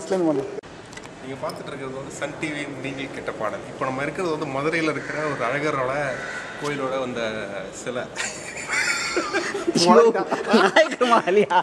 Explain பண்ணு நீங்கள் பார்த்துட்டு இருக்கிறது வந்து சன் டிவி நீங்கள் கேட்ட பாடல் இப்போ நம்ம இருக்கிறது வந்து மதுரையில் இருக்கிற ஒரு அழகரோட கோயிலோட அந்த சிலை நாயக்கர் மாலியா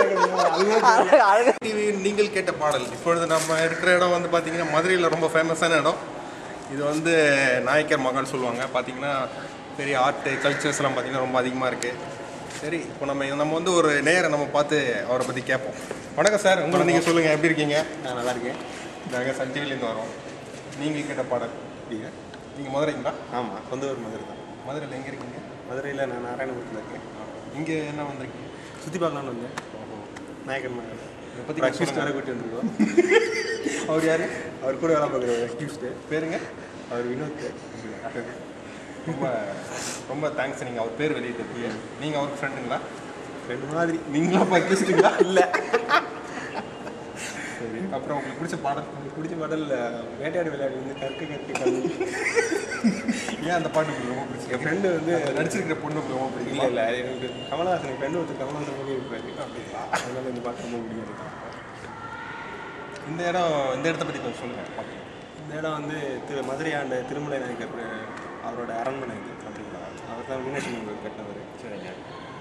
டிவி நீங்கள் கேட்ட பாடல் இப்பொழுது நம்ம இருக்கிற இடம் வந்து பார்த்தீங்கன்னா மதுரையில் ரொம்ப ஃபேமஸான இடம் இது வந்து நாயக்கர் மகால் சொல்லுவாங்க பார்த்தீங்கன்னா பெரிய ஆர்ட்டு கல்ச்சர்ஸ்லாம் பார்த்தீங்கன்னா ரொம்ப அதிகமாக இருக்குது சரி இப்போ நம்ம நம்ம வந்து ஒரு நேரை நம்ம பார்த்து அவரை பற்றி கேட்போம் வணக்கம் சார் உங்களை நீங்கள் சொல்லுங்கள் எப்படி இருக்கீங்க நான் நல்லா இருக்கேன் நாங்கள் சன் டிவிலேருந்து வரோம் நீங்கள் கேட்ட பாடல் நீங்கள் மதுரைங்களா ஆமாம் சொந்த ஊர் மதுரை தான் மதுரையில் எங்கே இருக்கீங்க மதுரையில் நான் நாராயணபுரத்தில் இருக்கேன் இங்கே என்ன வந்திருக்கீங்க சுற்றி பார்க்கலான்னு வந்தேன் நாயக்கர் மகன் இதை பற்றி ஒரு அக்யூஸ்ட் வேறு கூட்டி வந்துருக்கோம் அவர் யார் அவர் கூட வேலை பார்க்குற ஒரு அக்யூஸ்ட்டு பேருங்க அவர் வினோத் ரொம்ப ரொம்ப தேங்க்ஸ் நீங்கள் அவர் பேர் வெளியிட்டதுக்கு நீங்கள் அவருக்கு ஃப்ரெண்டுங்களா ரெண்டு மாதிரி நீங்களா பக்கிச்சிங்களா இல்லை சரி அப்புறம் உங்களுக்கு பிடிச்ச பாடல் எனக்கு பிடிச்ச பாடல் வேட்டையாடு விளையாடி வந்து கற்க கற்க கல் ஏன் அந்த பாட்டு உங்களுக்கு ரொம்ப பிடிச்சி என் ஃப்ரெண்டு வந்து அதுல நடிச்சிருக்கிற பொண்ணு உங்களுக்கு ரொம்ப இல்லை பிடிக்கல இல்லை எனக்கு கமலஹாசன் ஃப்ரெண்டு ஒருத்தர் கமலஹாசன் மூவி இருப்பாரு அதனால இந்த பாட்டு ரொம்ப பிடிக்கும் எனக்கு. இந்த இடம் இந்த இடத்த பற்றி கொஞ்சம் சொல்லுங்கள் பார்க்கலாம் இந்த இடம் வந்து திரு மதுரை ஆண்ட திருமலை நாயக்கர் அஹ், அவரோட அரண்மனை இது அப்படிங்களா அவர் தான் மீனாட்சி அம்மன் கட்டினவர் சரிங்க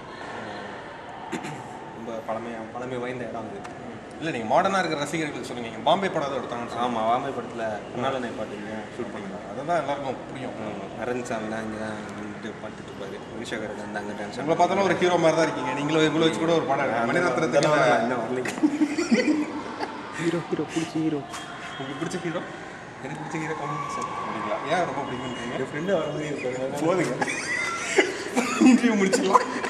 ரொம்ப பழமையாக பழமை வாய்ந்த இடம் அது இல்லை நீங்கள் மாடர்னாக இருக்கிற ரசிகர்களுக்கு சொல்லுங்க நீங்கள் பாம்பே படம் எடுத்தாங்கன்னு சொல்லுவாங்க ஆமாம் வாமை படத்தில் கண்ணாலனை பாட்டு இங்கே ஷூட் பண்ணிக்கலாம் அதுதான் எல்லாருக்கும் புரியும் அரண்சாமிலாம் இங்கே தான் நின்று பார்த்துட்டு இருப்பாரு மனுஷகர் வந்து அங்கே டான்ஸ் உங்களை பார்த்தாலும் ஒரு ஹீரோ மாதிரி தான் இருக்கீங்க நீங்களும் உங்களை வச்சு கூட ஒரு படம் எடுங்க. மணிரத்னத்துக்கு இன்னும் வரலைங்க ஹீரோ ஹீரோ பிடிச்சி ஹீரோ உங்களுக்கு பிடிச்ச ஹீரோ எனக்கு பிடிச்ச ஹீரோ கமல்ஹாசன் அப்படிங்களா ஏன் ரொம்ப பிடிக்குன்றீங்க என் ஃப்ரெண்டு வர மாதிரி இருக்காரு போதுங்க இன்டர்வியூ முடிச்சிடலாம்